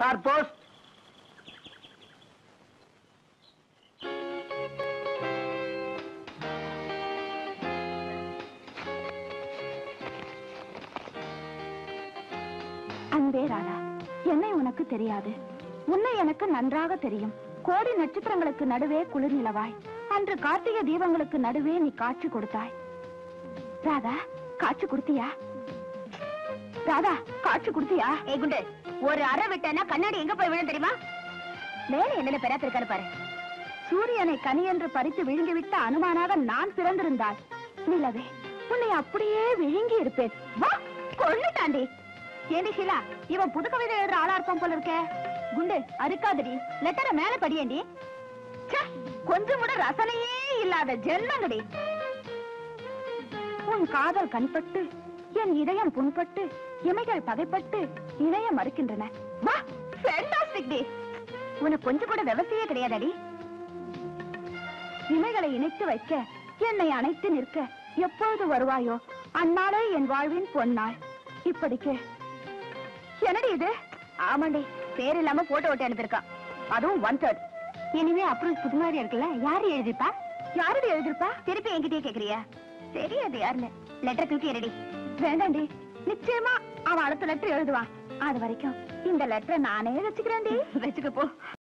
car post அன்பே ராதா என்னை உனக்கு தெரியாது உன்னை எனக்கு நன்றாக தெரியும் கோடி நட்சத்திரங்களுக்கு நடுவே குளிர் நிலவாய் அன்று கார்த்திகை தீபங்களுக்கு நடுவே நீ காட்சி கொடுத்தாய் ராதா காட்சி கொடுத்தியா ராதா காட்சி கொடுத்தியா ஏ குண்டு ஒரு அறை விட்டேன்னா கண்ணாடி எங்க போய் விழும் தெரியுமா மேல என்னென்ன பெறாத்திருக்காரு பாரு சூரியனை கனி என்று பறித்து விழுங்கிவிட்ட அனுமானாக நான் பிறந்திருந்தால் நிலவே உன்னை அப்படியே விழுங்கி இருப்பேன் வா கொள்ளுட்டாண்டி ஏண்டி ஷீலா இவன் புது கவிதை எழுதுற ஆளா இருப்பான் போல இருக்கே குண்டு அறுக்காதடி லெட்டரை மேல படியேண்டி ச்சே, கொஞ்சம் கூட ரசனையே இல்லாத ஜென்மங்கடி உன் காதல் கண்பட்டு என் இதயம் புண்பட்டு இமைகள் பகைப்பட்டு இணைய மறுக்கின்றன வா ஃபேண்டாஸ்டிக் டி உனக்கு கொஞ்சம் கூட விவசாயே கிடையாதடி இமைகளை இணைத்து வைக்க என்னை அணைத்து நிற்க எப்பொழுது வருவாயோ அந்நாளே என் வாழ்வின் பொன்னாள் இப்படிக்கு என்னடி இது ஆமாண்டி பேர் இல்லாம போட்டோ ஓட்டி அனுப்பியிருக்கான் அதுவும் ஒன் தேர்ட் இனிமே அப்ரூவ் புது மாதிரி இருக்குல்ல யாரு எழுதிப்பா யாரடி எழுதிருப்பா திருப்பி என்கிட்டயே கேக்குறியா தெரியாது யாருன்னு லெட்டர் தூக்கி ரெடி வேண்டாண்டி நிச்சயமா அவன் அடுத்த லெட்டர் எழுதுவான் அது வரைக்கும் இந்த லெட்டரை நானே வச்சுக்கிறேன்டி வச்சுக்க போ